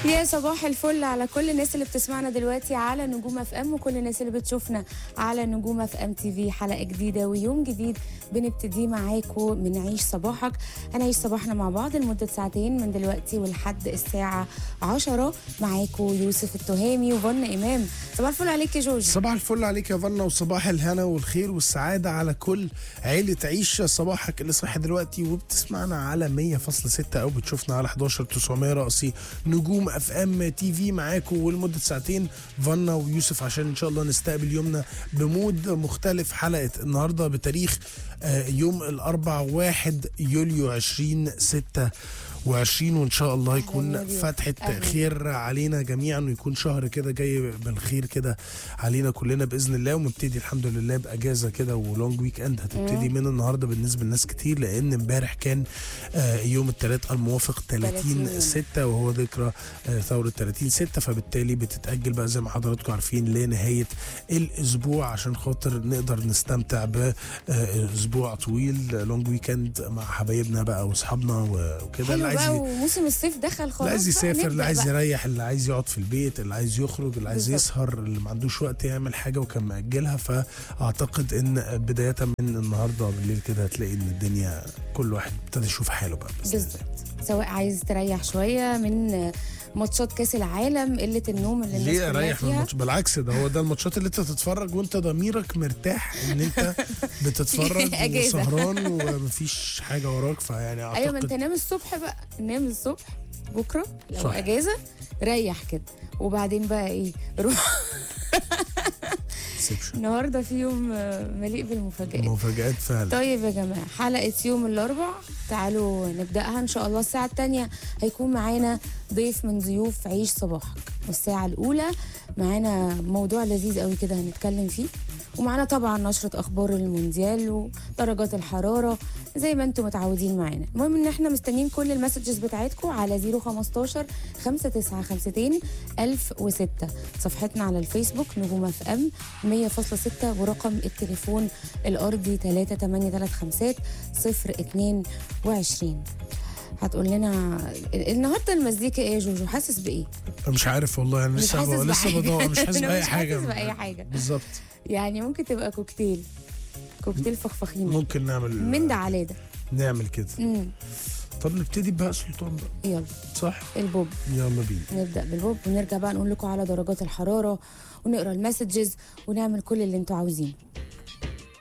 يا صباح الفل على كل الناس اللي بتسمعنا دلوقتي على نجوم اف ام وكل الناس اللي بتشوفنا على نجوم اف ام تي في حلقه جديده ويوم جديد بنبتدي معاكم من عيش صباحك هنعيش صباحنا مع بعض لمده ساعتين من دلوقتي ولحد الساعه 10 معاكم يوسف التهامي وفن امام صباح الفل عليك يا جوج صباح الفل عليك يا فنا وصباح الهنا والخير والسعادة على كل عيلة عيش صباحك اللي صاحي دلوقتي وبتسمعنا على 100.6 أو بتشوفنا على 11 900 رأسي نجوم اف ام تي في معاكم ولمدة ساعتين فنا ويوسف عشان إن شاء الله نستقبل يومنا بمود مختلف حلقة النهاردة بتاريخ آه، يوم الأربع 1 يوليو 2006 وعشرين وان شاء الله يكون يوليو. فتحة أهلاً. خير علينا جميعا ويكون شهر كده جاي بالخير كده علينا كلنا باذن الله ومبتدي الحمد لله باجازه كده ولونج ويك اند هتبتدي من النهارده بالنسبه لناس كتير لان امبارح كان آه، يوم الثلاث الموافق 30 30 6 وهو ذكرى آه، ثوره 30 6 فبالتالي بتتاجل بقى زي ما حضراتكم عارفين لنهايه الاسبوع عشان خاطر نقدر نستمتع باسبوع طويل لونج ويكند مع حبايبنا بقى واصحابنا وكده حلو اللي بقى عايز وموسم الصيف دخل خلاص اللي عايز بقى يسافر اللي نبدأ عايز بقى. يريح اللي عايز يقعد في البيت اللي عايز يخرج اللي عايز بالظبط. يسهر اللي ما عندوش وقت يعمل حاجه وكان مأجلها فاعتقد ان بدايه من النهارده بالليل كده هتلاقي ان الدنيا كل واحد ابتدى يشوف حاله بقى بإذن الله. بالظبط سواء عايز تريح شويه من ماتشات كاس العالم قله النوم اللي الناس ليه كلها اريح من فيها الماتش بالعكس ده هو ده الماتشات اللي انت تتفرج وانت ضميرك مرتاح ان انت بتتفرج أجازة. وسهران ومفيش حاجه وراك فيعني اعتقد ايوه ما انت نام الصبح بقى نام الصبح بكره لو صح. اجازه ريح كده وبعدين بقى ايه روح سيبشن. النهارده في يوم آه، مليء بالمفاجآت مفاجآت فعلا طيب يا جماعه حلقه يوم الاربع تعالوا نبداها ان شاء الله الساعه الثانيه هيكون معانا ضيف من ضيوف عيش صباحك والساعه الاولى معانا موضوع لذيذ قوي كده هنتكلم فيه ومعانا طبعا نشرة أخبار المونديال ودرجات الحرارة زي ما انتم متعودين معانا المهم ان احنا مستنيين كل المسجز بتاعتكم على 015 5952 1006 صفحتنا على الفيسبوك نجوم اف ام 100.6 ورقم التليفون الارضي 3835 022 هتقول لنا النهارده المزيكا ايه يا جوجو حاسس بايه؟ مش عارف والله انا مش لسه حاسس ب- لسه بحاجة. بدور مش حاسس أنا باي مش حاجه حاسس بأي حاجة. بالظبط يعني ممكن تبقى كوكتيل كوكتيل فخفخين ممكن نعمل من ده على ده نعمل كده امم طب نبتدي بقى سلطان بقى يلا صح البوب يلا بينا نبدا بالبوب ونرجع بقى نقول لكم على درجات الحراره ونقرا المسجز ونعمل كل اللي انتوا عاوزينه